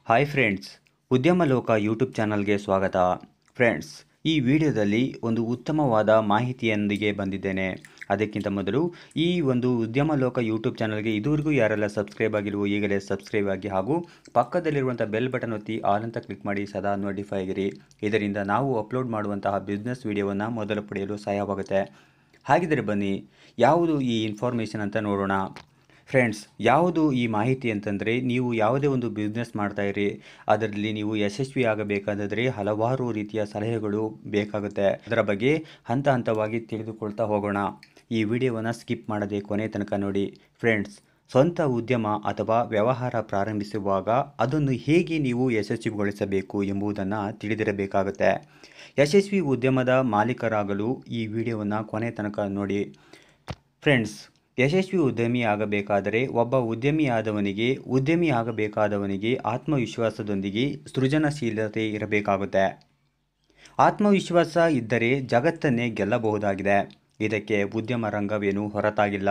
hi friends ಉದ್ಯಮ ಲೋಕ YouTube ಚಾನಲ್ಗೆ ಸ್ವಾಗತ ಫ್ರೆಂಡ್ಸ್ ಈ ವಿಡಿಯೋದಲ್ಲಿ ಒಂದು ಉತ್ತಮವಾದ ಮಾಹಿತಿಯೊಂದಿಗೆ ಬಂದಿದ್ದೇನೆ ಅದಕ್ಕಿಂತ ಮೊದಲು ಈ ಒಂದು ಉದ್ಯಮ ಲೋಕ ಯೂಟ್ಯೂಬ್ ಚಾನಲ್ಗೆ ಇದುವರೆಗೂ ಯಾರೆಲ್ಲ ಸಬ್ಸ್ಕ್ರೈಬ್ ಆಗಿರುವ ಈಗಲೇ ಸಬ್ಸ್ಕ್ರೈಬ್ ಆಗಿ ಹಾಗೂ ಪಕ್ಕದಲ್ಲಿರುವಂಥ ಬೆಲ್ ಬಟನ್ ಒತ್ತಿ ಆಲ್ ಅಂತ ಕ್ಲಿಕ್ ಮಾಡಿ ಸದಾ ನೋಟಿಫೈ ಆಗಿರಿ ಇದರಿಂದ ನಾವು ಅಪ್ಲೋಡ್ ಮಾಡುವಂತಹ ಬಿಸ್ನೆಸ್ ವಿಡಿಯೋವನ್ನು ಮೊದಲು ಪಡೆಯಲು ಸಹಾಯವಾಗುತ್ತೆ ಹಾಗಿದ್ದರೆ ಬನ್ನಿ ಯಾವುದು ಈ ಇನ್ಫಾರ್ಮೇಷನ್ ಅಂತ ನೋಡೋಣ ಫ್ರೆಂಡ್ಸ್ ಯಾವುದು ಈ ಮಾಹಿತಿ ಅಂತಂದರೆ ನೀವು ಯಾವುದೇ ಒಂದು ಬಿಸ್ನೆಸ್ ಮಾಡ್ತಾಯಿರಿ ಅದರಲ್ಲಿ ನೀವು ಯಶಸ್ವಿ ಆಗಬೇಕಾದರೆ ಹಲವಾರು ರೀತಿಯ ಸಲಹೆಗಳು ಬೇಕಾಗುತ್ತೆ ಅದರ ಬಗ್ಗೆ ಹಂತ ಹಂತವಾಗಿ ತಿಳಿದುಕೊಳ್ತಾ ಹೋಗೋಣ ಈ ವಿಡಿಯೋವನ್ನು ಸ್ಕಿಪ್ ಮಾಡದೆ ಕೊನೆ ತನಕ ನೋಡಿ ಫ್ರೆಂಡ್ಸ್ ಸ್ವಂತ ಉದ್ಯಮ ಅಥವಾ ವ್ಯವಹಾರ ಪ್ರಾರಂಭಿಸುವಾಗ ಅದನ್ನು ಹೇಗೆ ನೀವು ಯಶಸ್ವಿಗೊಳಿಸಬೇಕು ಎಂಬುದನ್ನು ತಿಳಿದಿರಬೇಕಾಗುತ್ತೆ ಯಶಸ್ವಿ ಉದ್ಯಮದ ಮಾಲೀಕರಾಗಲು ಈ ವಿಡಿಯೋವನ್ನು ಕೊನೆ ತನಕ ನೋಡಿ ಫ್ರೆಂಡ್ಸ್ ಯಶಸ್ವಿ ಉದ್ಯಮಿ ಆಗಬೇಕಾದರೆ ಒಬ್ಬ ಉದ್ಯಮಿಯಾದವನಿಗೆ ಉದ್ಯಮಿ ಆಗಬೇಕಾದವನಿಗೆ ಆತ್ಮವಿಶ್ವಾಸದೊಂದಿಗೆ ಸೃಜನಶೀಲತೆ ಇರಬೇಕಾಗುತ್ತೆ ಆತ್ಮವಿಶ್ವಾಸ ಇದ್ದರೆ ಜಗತ್ತನ್ನೇ ಗೆಲ್ಲಬಹುದಾಗಿದೆ ಇದಕ್ಕೆ ಉದ್ಯಮ ರಂಗವೇನು ಹೊರತಾಗಿಲ್ಲ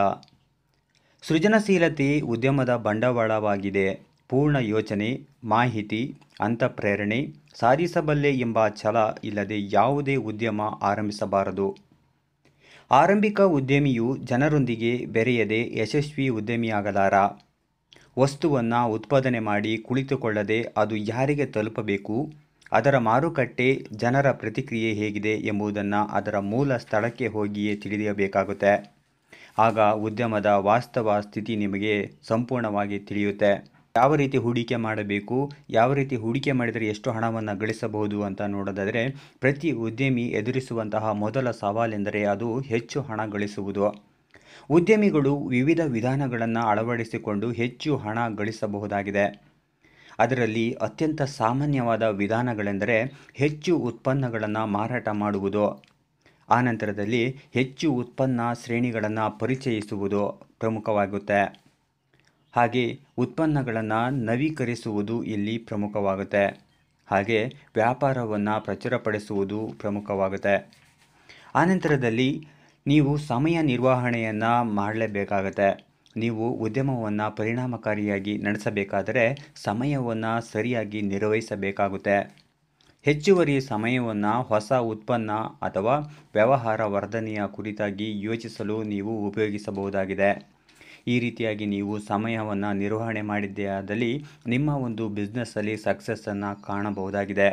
ಸೃಜನಶೀಲತೆ ಉದ್ಯಮದ ಬಂಡವಾಳವಾಗಿದೆ ಪೂರ್ಣ ಯೋಚನೆ ಮಾಹಿತಿ ಅಂತಃಪ್ರೇರಣೆ ಸಾಧಿಸಬಲ್ಲೆ ಎಂಬ ಛಲ ಇಲ್ಲದೆ ಯಾವುದೇ ಉದ್ಯಮ ಆರಂಭಿಸಬಾರದು ಆರಂಭಿಕ ಉದ್ಯಮಿಯು ಜನರೊಂದಿಗೆ ಬೆರೆಯದೆ ಯಶಸ್ವಿ ಉದ್ಯಮಿಯಾಗಲಾರ ವಸ್ತುವನ್ನು ಉತ್ಪಾದನೆ ಮಾಡಿ ಕುಳಿತುಕೊಳ್ಳದೆ ಅದು ಯಾರಿಗೆ ತಲುಪಬೇಕು ಅದರ ಮಾರುಕಟ್ಟೆ ಜನರ ಪ್ರತಿಕ್ರಿಯೆ ಹೇಗಿದೆ ಎಂಬುದನ್ನು ಅದರ ಮೂಲ ಸ್ಥಳಕ್ಕೆ ಹೋಗಿಯೇ ತಿಳಿಯಬೇಕಾಗುತ್ತೆ ಆಗ ಉದ್ಯಮದ ವಾಸ್ತವ ಸ್ಥಿತಿ ನಿಮಗೆ ಸಂಪೂರ್ಣವಾಗಿ ತಿಳಿಯುತ್ತೆ ಯಾವ ರೀತಿ ಹೂಡಿಕೆ ಮಾಡಬೇಕು ಯಾವ ರೀತಿ ಹೂಡಿಕೆ ಮಾಡಿದರೆ ಎಷ್ಟು ಹಣವನ್ನು ಗಳಿಸಬಹುದು ಅಂತ ನೋಡೋದಾದರೆ ಪ್ರತಿ ಉದ್ಯಮಿ ಎದುರಿಸುವಂತಹ ಮೊದಲ ಸವಾಲೆಂದರೆ ಅದು ಹೆಚ್ಚು ಹಣ ಗಳಿಸುವುದು ಉದ್ಯಮಿಗಳು ವಿವಿಧ ವಿಧಾನಗಳನ್ನು ಅಳವಡಿಸಿಕೊಂಡು ಹೆಚ್ಚು ಹಣ ಗಳಿಸಬಹುದಾಗಿದೆ ಅದರಲ್ಲಿ ಅತ್ಯಂತ ಸಾಮಾನ್ಯವಾದ ವಿಧಾನಗಳೆಂದರೆ ಹೆಚ್ಚು ಉತ್ಪನ್ನಗಳನ್ನು ಮಾರಾಟ ಮಾಡುವುದು ಆನಂತರದಲ್ಲಿ ಹೆಚ್ಚು ಉತ್ಪನ್ನ ಶ್ರೇಣಿಗಳನ್ನು ಪರಿಚಯಿಸುವುದು ಪ್ರಮುಖವಾಗುತ್ತೆ ಹಾಗೆ ಉತ್ಪನ್ನಗಳನ್ನು ನವೀಕರಿಸುವುದು ಇಲ್ಲಿ ಪ್ರಮುಖವಾಗುತ್ತೆ ಹಾಗೆ ವ್ಯಾಪಾರವನ್ನು ಪ್ರಚುರಪಡಿಸುವುದು ಪ್ರಮುಖವಾಗುತ್ತೆ ಆನಂತರದಲ್ಲಿ ನೀವು ಸಮಯ ನಿರ್ವಹಣೆಯನ್ನು ಮಾಡಲೇಬೇಕಾಗತ್ತೆ ನೀವು ಉದ್ಯಮವನ್ನು ಪರಿಣಾಮಕಾರಿಯಾಗಿ ನಡೆಸಬೇಕಾದರೆ ಸಮಯವನ್ನು ಸರಿಯಾಗಿ ನಿರ್ವಹಿಸಬೇಕಾಗುತ್ತೆ ಹೆಚ್ಚುವರಿ ಸಮಯವನ್ನು ಹೊಸ ಉತ್ಪನ್ನ ಅಥವಾ ವ್ಯವಹಾರ ವರ್ಧನೆಯ ಕುರಿತಾಗಿ ಯೋಚಿಸಲು ನೀವು ಉಪಯೋಗಿಸಬಹುದಾಗಿದೆ ಈ ರೀತಿಯಾಗಿ ನೀವು ಸಮಯವನ್ನು ನಿರ್ವಹಣೆ ಮಾಡಿದ್ದೇ ಆದಲ್ಲಿ ನಿಮ್ಮ ಒಂದು ಬಿಸ್ನೆಸ್ಸಲ್ಲಿ ಸಕ್ಸಸ್ಸನ್ನು ಕಾಣಬಹುದಾಗಿದೆ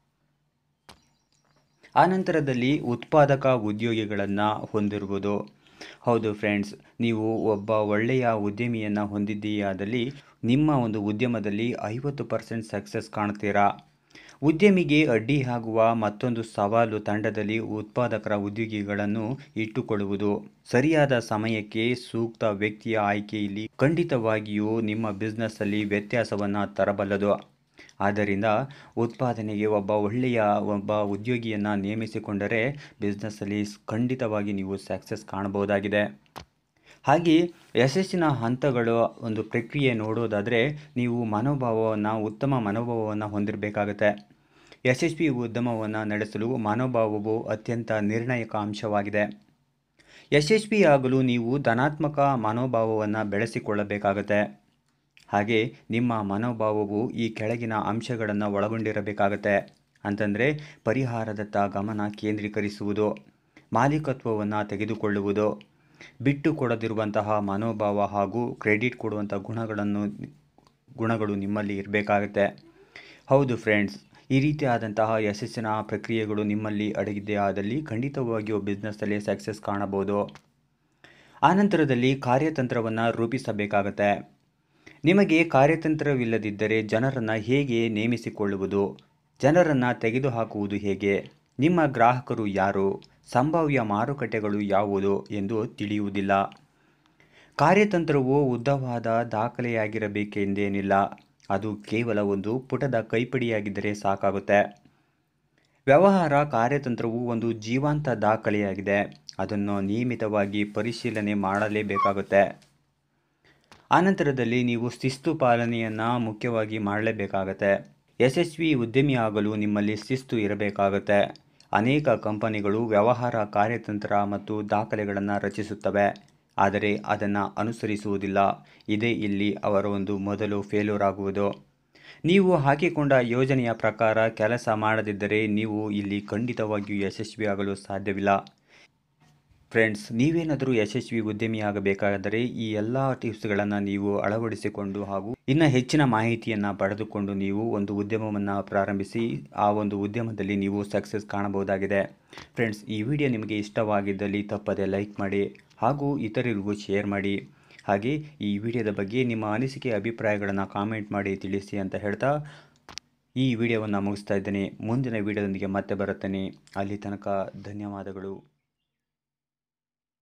ಆನಂತರದಲ್ಲಿ ಉತ್ಪಾದಕ ಉದ್ಯೋಗಿಗಳನ್ನು ಹೊಂದಿರುವುದು ಹೌದು ಫ್ರೆಂಡ್ಸ್ ನೀವು ಒಬ್ಬ ಒಳ್ಳೆಯ ಉದ್ಯಮಿಯನ್ನು ಹೊಂದಿದ್ದೀಯಾದಲ್ಲಿ ನಿಮ್ಮ ಒಂದು ಉದ್ಯಮದಲ್ಲಿ ಐವತ್ತು ಪರ್ಸೆಂಟ್ ಸಕ್ಸಸ್ ಕಾಣ್ತೀರಾ ಉದ್ಯಮಿಗೆ ಅಡ್ಡಿಯಾಗುವ ಮತ್ತೊಂದು ಸವಾಲು ತಂಡದಲ್ಲಿ ಉತ್ಪಾದಕರ ಉದ್ಯೋಗಿಗಳನ್ನು ಇಟ್ಟುಕೊಳ್ಳುವುದು ಸರಿಯಾದ ಸಮಯಕ್ಕೆ ಸೂಕ್ತ ವ್ಯಕ್ತಿಯ ಆಯ್ಕೆ ಇಲ್ಲಿ ಖಂಡಿತವಾಗಿಯೂ ನಿಮ್ಮ ಬಿಸ್ನೆಸ್ಸಲ್ಲಿ ವ್ಯತ್ಯಾಸವನ್ನು ತರಬಲ್ಲದು ಆದ್ದರಿಂದ ಉತ್ಪಾದನೆಗೆ ಒಬ್ಬ ಒಳ್ಳೆಯ ಒಬ್ಬ ಉದ್ಯೋಗಿಯನ್ನು ನೇಮಿಸಿಕೊಂಡರೆ ಬಿಸ್ನೆಸ್ಸಲ್ಲಿ ಖಂಡಿತವಾಗಿ ನೀವು ಸಕ್ಸಸ್ ಕಾಣಬಹುದಾಗಿದೆ ಹಾಗೆ ಯಶಸ್ಸಿನ ಹಂತಗಳ ಒಂದು ಪ್ರಕ್ರಿಯೆ ನೋಡೋದಾದರೆ ನೀವು ಮನೋಭಾವವನ್ನು ಉತ್ತಮ ಮನೋಭಾವವನ್ನು ಹೊಂದಿರಬೇಕಾಗತ್ತೆ ಯಶಸ್ವಿ ಉದ್ಯಮವನ್ನು ನಡೆಸಲು ಮನೋಭಾವವು ಅತ್ಯಂತ ನಿರ್ಣಾಯಕ ಅಂಶವಾಗಿದೆ ಯಶಸ್ವಿಯಾಗಲು ನೀವು ಧನಾತ್ಮಕ ಮನೋಭಾವವನ್ನು ಬೆಳೆಸಿಕೊಳ್ಳಬೇಕಾಗತ್ತೆ ಹಾಗೆ ನಿಮ್ಮ ಮನೋಭಾವವು ಈ ಕೆಳಗಿನ ಅಂಶಗಳನ್ನು ಒಳಗೊಂಡಿರಬೇಕಾಗತ್ತೆ ಅಂತಂದರೆ ಪರಿಹಾರದತ್ತ ಗಮನ ಕೇಂದ್ರೀಕರಿಸುವುದು ಮಾಲೀಕತ್ವವನ್ನು ತೆಗೆದುಕೊಳ್ಳುವುದು ಬಿಟ್ಟು ಕೊಡದಿರುವಂತಹ ಮನೋಭಾವ ಹಾಗೂ ಕ್ರೆಡಿಟ್ ಕೊಡುವಂಥ ಗುಣಗಳನ್ನು ಗುಣಗಳು ನಿಮ್ಮಲ್ಲಿ ಇರಬೇಕಾಗತ್ತೆ ಹೌದು ಫ್ರೆಂಡ್ಸ್ ಈ ರೀತಿಯಾದಂತಹ ಯಶಸ್ಸಿನ ಪ್ರಕ್ರಿಯೆಗಳು ನಿಮ್ಮಲ್ಲಿ ಅಡಗಿದ್ದೇ ಆದಲ್ಲಿ ಖಂಡಿತವಾಗಿಯೂ ಬಿಸ್ನೆಸ್ಸಲ್ಲಿ ಸಕ್ಸಸ್ ಕಾಣಬಹುದು ಆನಂತರದಲ್ಲಿ ಕಾರ್ಯತಂತ್ರವನ್ನು ರೂಪಿಸಬೇಕಾಗತ್ತೆ ನಿಮಗೆ ಕಾರ್ಯತಂತ್ರವಿಲ್ಲದಿದ್ದರೆ ಜನರನ್ನು ಹೇಗೆ ನೇಮಿಸಿಕೊಳ್ಳುವುದು ಜನರನ್ನು ತೆಗೆದುಹಾಕುವುದು ಹೇಗೆ ನಿಮ್ಮ ಗ್ರಾಹಕರು ಯಾರು ಸಂಭಾವ್ಯ ಮಾರುಕಟ್ಟೆಗಳು ಯಾವುದು ಎಂದು ತಿಳಿಯುವುದಿಲ್ಲ ಕಾರ್ಯತಂತ್ರವು ಉದ್ದವಾದ ದಾಖಲೆಯಾಗಿರಬೇಕೆಂದೇನಿಲ್ಲ ಅದು ಕೇವಲ ಒಂದು ಪುಟದ ಕೈಪಿಡಿಯಾಗಿದ್ದರೆ ಸಾಕಾಗುತ್ತೆ ವ್ಯವಹಾರ ಕಾರ್ಯತಂತ್ರವು ಒಂದು ಜೀವಂತ ದಾಖಲೆಯಾಗಿದೆ ಅದನ್ನು ನಿಯಮಿತವಾಗಿ ಪರಿಶೀಲನೆ ಮಾಡಲೇಬೇಕಾಗುತ್ತೆ ಆನಂತರದಲ್ಲಿ ನೀವು ಶಿಸ್ತು ಪಾಲನೆಯನ್ನು ಮುಖ್ಯವಾಗಿ ಮಾಡಲೇಬೇಕಾಗತ್ತೆ ಯಶಸ್ವಿ ಉದ್ಯಮಿ ಆಗಲು ನಿಮ್ಮಲ್ಲಿ ಶಿಸ್ತು ಇರಬೇಕಾಗುತ್ತೆ ಅನೇಕ ಕಂಪನಿಗಳು ವ್ಯವಹಾರ ಕಾರ್ಯತಂತ್ರ ಮತ್ತು ದಾಖಲೆಗಳನ್ನು ರಚಿಸುತ್ತವೆ ಆದರೆ ಅದನ್ನು ಅನುಸರಿಸುವುದಿಲ್ಲ ಇದೇ ಇಲ್ಲಿ ಅವರ ಒಂದು ಮೊದಲು ಫೇಲ್ಯೂರ್ ಆಗುವುದು ನೀವು ಹಾಕಿಕೊಂಡ ಯೋಜನೆಯ ಪ್ರಕಾರ ಕೆಲಸ ಮಾಡದಿದ್ದರೆ ನೀವು ಇಲ್ಲಿ ಖಂಡಿತವಾಗಿಯೂ ಯಶಸ್ವಿಯಾಗಲು ಸಾಧ್ಯವಿಲ್ಲ ಫ್ರೆಂಡ್ಸ್ ನೀವೇನಾದರೂ ಯಶಸ್ವಿ ಉದ್ಯಮಿಯಾಗಬೇಕಾದರೆ ಈ ಎಲ್ಲ ಟಿಪ್ಸ್ಗಳನ್ನು ನೀವು ಅಳವಡಿಸಿಕೊಂಡು ಹಾಗೂ ಇನ್ನು ಹೆಚ್ಚಿನ ಮಾಹಿತಿಯನ್ನು ಪಡೆದುಕೊಂಡು ನೀವು ಒಂದು ಉದ್ಯಮವನ್ನು ಪ್ರಾರಂಭಿಸಿ ಆ ಒಂದು ಉದ್ಯಮದಲ್ಲಿ ನೀವು ಸಕ್ಸಸ್ ಕಾಣಬಹುದಾಗಿದೆ ಫ್ರೆಂಡ್ಸ್ ಈ ವಿಡಿಯೋ ನಿಮಗೆ ಇಷ್ಟವಾಗಿದ್ದಲ್ಲಿ ತಪ್ಪದೆ ಲೈಕ್ ಮಾಡಿ ಹಾಗೂ ಇತರರಿಗೂ ಶೇರ್ ಮಾಡಿ ಹಾಗೆ ಈ ವಿಡಿಯೋದ ಬಗ್ಗೆ ನಿಮ್ಮ ಅನಿಸಿಕೆ ಅಭಿಪ್ರಾಯಗಳನ್ನು ಕಾಮೆಂಟ್ ಮಾಡಿ ತಿಳಿಸಿ ಅಂತ ಹೇಳ್ತಾ ಈ ವಿಡಿಯೋವನ್ನು ಮುಗಿಸ್ತಾ ಇದ್ದೇನೆ ಮುಂದಿನ ವಿಡಿಯೋದೊಂದಿಗೆ ಮತ್ತೆ ಬರುತ್ತೇನೆ ಅಲ್ಲಿ ತನಕ ಧನ್ಯವಾದಗಳು